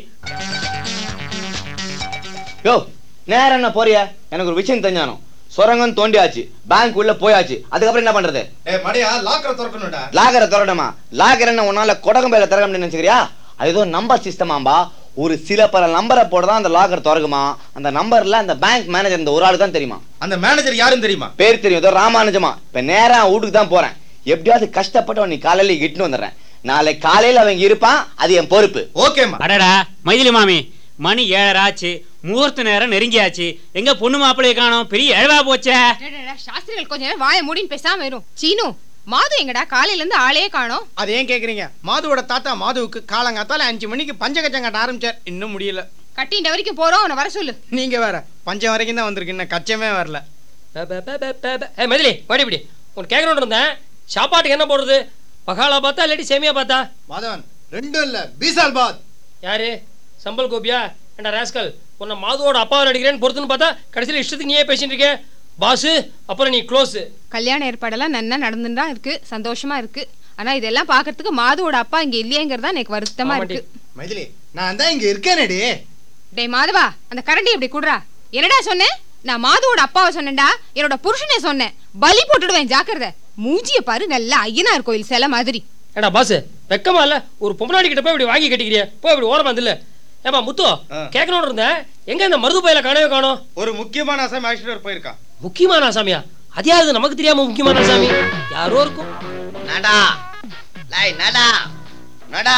யோ நேரம் என்ன போறிய எனக்கு ஒரு விஷயம் தெரிஞ்சானோ சுரங்கம் தோண்டியாச்சு பேங்க் உள்ள போயாச்சு அதுக்கப்புறம் என்ன பண்றது ஏ மடையா லாக்கரை திறக்கணும்டா லாகரை திறடமா லாகர் என்ன உன்னால கொடகம்பையில திறக்க முடியும்னு நினைச்சுக்கிறியா அது ஏதோ நம்பர் சிஸ்டமாம்பா ஒரு சில பல நம்பரை போட தான் அந்த லாக்கர் திறக்குமா அந்த நம்பர்ல அந்த பேங்க் மேனேஜர் இந்த ஒரு ஆளு தான் தெரியுமா அந்த மேனேஜர் யாருன்னு தெரியுமா பேர் தெரியும் ஏதோ ராமானுஜமா இப்ப நேரா வீட்டுக்கு தான் போறேன் எப்படியாவது கஷ்டப்பட்டு அவன் நீ காலையில இட்டுன்னு வந்துடுறேன் நாளை காலையில அவன் இருப்பான் அது என் பொறுப்பு ஓகேம்மா அடடா மைதிலி மாமி மணி ஏழரை ஆச்சு முகூர்த்த நேரம் நெருங்கியாச்சு எங்க பொண்ணு மாப்பிள்ளைய காணோம் பெரிய எழவா போச்சே அடடடா, சாஸ்திரிகள் கொஞ்ச நேரம் வாயை மூடின்னு பேசாம வரும் சீனு மாது எங்கடா காலையில இருந்து ஆளே காணோம் அது ஏன் கேக்குறீங்க மாதுவோட தாத்தா மாதுவுக்கு காலங்காத்தால அஞ்சு மணிக்கு பஞ்சகச்சம் கட்ட ஆரம்பிச்சார் இன்னும் முடியல கட்டின்ற வரைக்கும் போறோம் அவனை வர சொல்லு நீங்க வேற பஞ்சம் வரைக்கும் தான் வந்திருக்கு இன்னும் கச்சமே வரல ஏ மைதிலி வாடி இப்படி உனக்கு கேட்கணும்னு இருந்தேன் சாப்பாட்டுக்கு என்ன போடுறது பகாலா பார்த்தா இல்லாட்டி சேமியா பார்த்தா மாதவன் ரெண்டும் இல்ல பீசால் பாத் யாரு சம்பல் கோபியா ஏண்டா ராஸ்கல் உன்னை மாதுவோட அப்பாவை நடிக்கிறேன்னு பொறுத்துன்னு பார்த்தா கடைசியில் இஷ்டத்துக்கு நீயே பேசிட்டு இருக்க பாசு அப்புறம் நீ க்ளோஸ் கல்யாண ஏற்பாடெல்லாம் நன்னா நடந்துன்னு தான் இருக்கு சந்தோஷமா இருக்கு ஆனா இதெல்லாம் பாக்குறதுக்கு மாதுவோட அப்பா இங்க இல்லையேங்கிறது தான் எனக்கு வருத்தமா ஆமாண்டி. இருக்கு மைதிலி நான் தான் இங்க இருக்கேனேடி டேய் மாதவா அந்த கரண்டி இப்படி குடுறா என்னடா சொன்னேன் நான் மாதுவோட அப்பாவை சொன்னேன்டா என்னோட புருஷனே சொன்னேன் பலி போட்டுடுவேன் ஜாக்கிரதை மூஞ்சிய பாரு நல்லா ஐயனார் கோயில் சிலை மாதிரி ஏடா பாஸ் வெக்கமா இல்ல ஒரு பொம்மநாடி கிட்ட போய் இப்படி வாங்கி கட்டிக்கிறிய போய் இப்படி ஓரமா இல்ல ஏப்பா முத்து ஆ. கேட்கணும்னு இருந்தேன் எங்க இந்த மருது பயில காணவே காணோம் ஒரு முக்கியமான அசாமி ஆக்சிடென்ட் போயிருக்கான் முக்கியமான சாமியா அது யாரு நமக்கு தெரியாம முக்கியமான சாமி யாரோ இருக்கும் நடா லை நடா நடா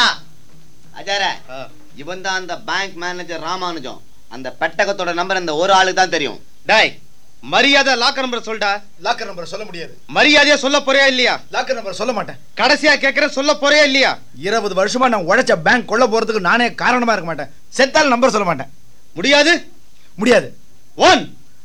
அஜார ஆ. இவன் தான் அந்த பேங்க் மேனேஜர் ராமானுஜம் அந்த பெட்டகத்தோட நம்பர் அந்த ஒரு ஆளுக்கு தான் தெரியும் டாய் மரியாதை லாக்கர் நம்பர் சொல்டா லாக்கர் நம்பர் சொல்ல முடியாது மரியாதையா சொல்ல போறியா இல்லையா லாக்கர் நம்பர் சொல்ல மாட்டேன் கடைசியா கேக்குறேன் சொல்ல போறியா இல்லையா இருபது வருஷமா நான் உழைச்ச பேங்க் கொள்ள போறதுக்கு நானே காரணமா இருக்க மாட்டேன் செத்தால் நம்பர் சொல்ல மாட்டேன் முடியாது முடியாது ஒன்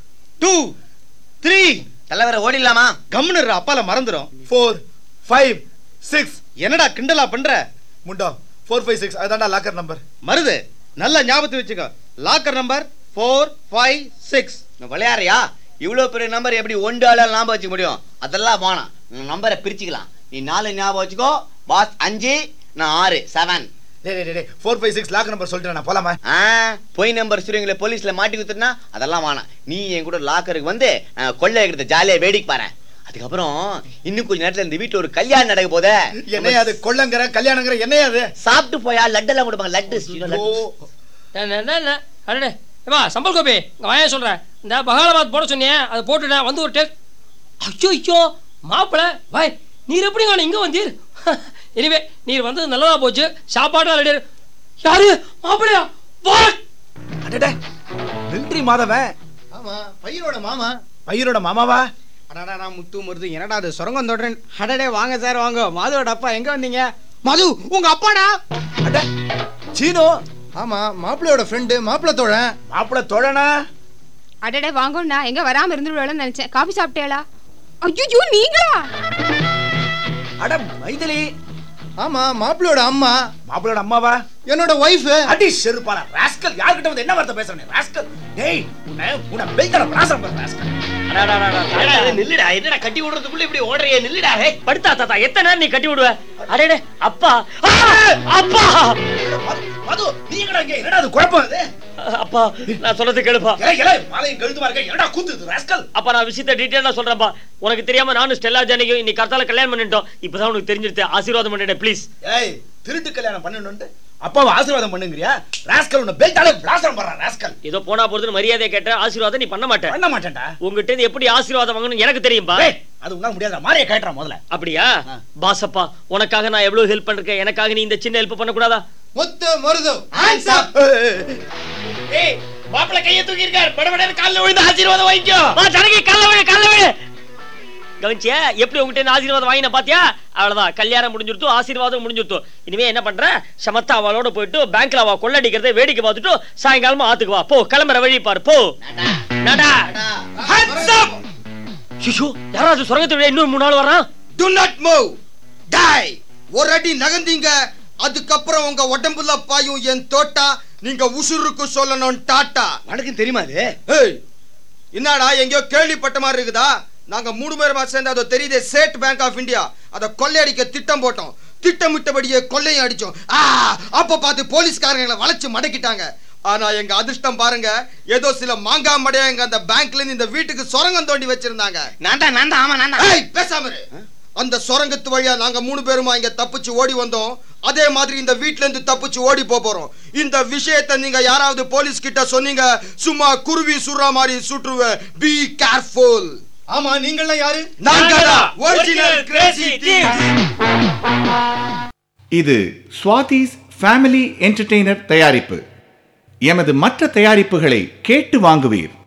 டூ த்ரீ தலைவரை ஓடிடலாமா கம்னு இரு, அப்பால மறந்துடும் ஃபோர் ஃபைவ் சிக்ஸ் என்னடா கிண்டலா பண்ற முண்டா ஃபோர் ஃபைவ் சிக்ஸ் அதுதான்டா லாக்கர் நம்பர் மருது நல்ல ஞாபகத்தை வச்சுக்கோ locker number four five six விளையாடுறியா இவ்வளவு பெரிய நம்பர் எப்படி ஒன்று ஆளால் ஞாபகம் வச்சுக்க முடியும் அதெல்லாம் வேணாம் நம்பரை பிரிச்சுக்கலாம் நீ நாலு ஞாபகம் வச்சுக்கோ பாஸ் அஞ்சு நான் ஆறு செவன் டே டே டே four five six locker number சொல்லிட்டேன் நான் போலாமா ஆ பொய் நம்பர் சுருங்களை போலீஸ்ல மாட்டி கொடுத்துனா அதெல்லாம் வேணாம் நீ என் கூட லாக்கருக்கு வந்து அஹ், கொள்ளை எடுத்த ஜாலியா வேடிக்கை பாரு அதுக்கப்புறம் இன்னும் கொஞ்ச நேரத்துல இந்த வீட்டுல ஒரு கல்யாணம் நடக்க போதே என்னையா அது கொள்ளங்கிற கல்யாணங்கிற என்னையா அது சாப்பிட்டு போயா லட்டெல்லாம் கொடுப்பாங்க லட்டு you know, ஓ, லட்டு. என்ன என்ன, என்ன அடடே ஏப்பா சம்பல் கோபி இங்க வாயா சொல்றேன் இந்த பகாலபாத் போட சொன்னியே அதை போட்டுட்டேன் வந்து ஒரு டேக் ஐயோ ஐயோ மாப்பிள வாய் நீர் எப்படி காணும் இங்க வந்தீர் இனிமே நீர் வந்தது நல்லதா போச்சு சாப்பாடு ரெடி யாரு மாப்பிளையா வாட் அடடே மிலிட்ரி மாதவன் ஆமா பையனோட மாமா பையனோட மாமாவா அடடா நான் முத்து மருது என்னடா அது சுரங்கம் தொடரன் அடடே வாங்க சார் வாங்க மாதுவோட அப்பா எங்க வந்தீங்க மது உங்க அப்பாடா அட சீனு ஆமா மாப்பிள்ளையோட ஃப்ரெண்டு மாப்பிள்ளை தோழன் மாப்பிள தோழனா அடடே வாங்கண்ணா எங்க வராம இருந்துடுவேன்னு நினைச்சேன் காபி சாப்பிட்டேளா ஐயோ நீங்களா அட மைதிலி ஆமா மாப்பிள்ளையோட அம்மா மாப்பிள்ளையோட அம்மாவா என்னோட ஒய்ஃப் அடி செருப்பால ராஸ்கல் யார்கிட்ட வந்து என்ன வார்த்தை பேசுறேன் ராஸ்கல் டேய் உன்னை உன்னை பெல்தல ராசம் பண்ண ராஸ்கல் அடா, அடா, அடா, என்னடா அடா. இது, நில்லுடா என்னடா கட்டி விடுறதுக்குள்ள இப்படி ஓடுறியே நில்லுடா ஹே படுத்தா தாத்தா எத்தனை நேரம் நீ கட்டி விடுவ அடே அப்பா ஆ! அப்பா மது நீ எங்கடா இங்க என்னடா அது குழப்பம் இது அப்பா நான் சொல்றது கேளுப்பா ஏய் ஏலே மாலையும் கழுத்துமா இருக்க என்னடா கூத்துது ராஸ்கல் அப்பா நான் விஷயத்தை டீட்டெயிலா சொல்றேன்ப்பா உனக்கு தெரியாம நானும் ஸ்டெல்லா ஜானிக்கும் இன்னைக்கு கர்த்தால கல்யாணம் பண்ணிட்டோம் இப்பதான் உனக்கு தெரிஞ்சிருச்சு ஆசீர்வாதம் பண்ணிட்டே ப்ளீஸ் ஏய் திருட்டு கல்யாணம் பண்ணணும்னு அப்பாவை ஆசீர்வாதம் பண்ணுங்கறியா ராஸ்கல் உன்னை பெல்தால பிளாசம் பண்ற ராஸ்கல் ஏதோ போனா போறதுன்னு மரியாதையை கேட்ட ஆசீர்வாதம் நீ பண்ண மாட்டேன் பண்ண மாட்டேன்டா உங்ககிட்ட இருந்து எப்படி ஆசீர்வாதம் வாங்கணும்னு எனக்கு தெரியும்பா ஏய் அது உன்னால முடியாதுடா மாறிய கேட்றா முதல்ல அப்படியா பாசப்பா உனக்காக நான் எவ்வளவு ஹெல்ப் பண்ணிருக்கேன் எனக்காக நீ இந்த சின்ன ஹெல்ப் பண்ணக்கூடாதா முத்து மருது ஹேண்ட்ஸ் அப் ஏய் மாப்பிள்ளை கையை தூக்கி இருக்கார் படபடன்னு கால்ல விழுந்து ஆசீர்வாதம் வாங்கிக்கோ வா ஜனகி கல்ல விழு கல்ல விழு கவனிச்சியா எப்படி உங்ககிட்ட இருந்து ஆசீர்வாதம் வாங்கின பாத்தியா அவ்வளவுதான் கல்யாணம் முடிஞ்சிருத்து ஆசீர்வாதம் முடிஞ்சிருத்து இனிமே என்ன பண்ற சமத்தா அவளோட போயிட்டு பேங்க்ல அவ கொள்ளடிக்கிறதை வேடிக்கை பார்த்துட்டு சாயங்காலமா ஆத்துக்கு வா போ கிளம்புற வழி பாரு போ நடா ஹேண்ட்ஸ் அப் சிஷு யாராவது சுரங்கத்தை விட இன்னும் மூணு நாள் வரான் டு நாட் மூவ் டை ஒரு அடி நகர்ந்தீங்க அதுக்கப்புறம் உங்க உடம்புல பாயும் என் தோட்டா நீங்க உசுருக்கு சொல்லணும் டாட்டா உனக்கு தெரியுமா இது ஏய் என்னடா எங்கேயோ கேள்விப்பட்ட மாதிரி இருக்குதா நாங்க மூணு பேருமா சேர்ந்து அதோ தெரியுதே ஸ்டேட் பேங்க் ஆஃப் இந்தியா அதை கொள்ளையடிக்க திட்டம் போட்டோம் திட்டமிட்டபடியே கொள்ளையும் அடிச்சோம் ஆ அப்ப பார்த்து போலீஸ்காரங்களை வளைச்சு மடக்கிட்டாங்க ஆனா எங்க அதிர்ஷ்டம் பாருங்க ஏதோ சில மாங்கா மடையா எங்க அந்த பேங்க்ல இருந்து இந்த வீட்டுக்கு சொரங்கம் தோண்டி வச்சிருந்தாங்க நான் தான் நான் தான் ஆமா நான் தான் ஏய் பேசாம இரு. அந்த சொரங்கத்து வழியா நாங்க மூணு பேருமா இங்க தப்பிச்சு ஓடி வந்தோம் அதே மாதிரி இந்த வீட்ல இருந்து தப்பிச்சு ஓடி போப் போறோம் இந்த விஷயத்தை நீங்க யாராவது போலீஸ் கிட்ட சொன்னீங்க சும்மா குருவி சுடுற மாதிரி சுற்றுவேன் பி கேர்ஃபுல் ஆமா நீங்களாம் யாரு நாங்கடா ஒரிஜினல் கிரேசி இது ஸ்வாதிஸ் ஃபேமிலி என்டர்டெய்னர் தயாரிப்பு எமது மற்ற தயாரிப்புகளை கேட்டு வாங்குவீர்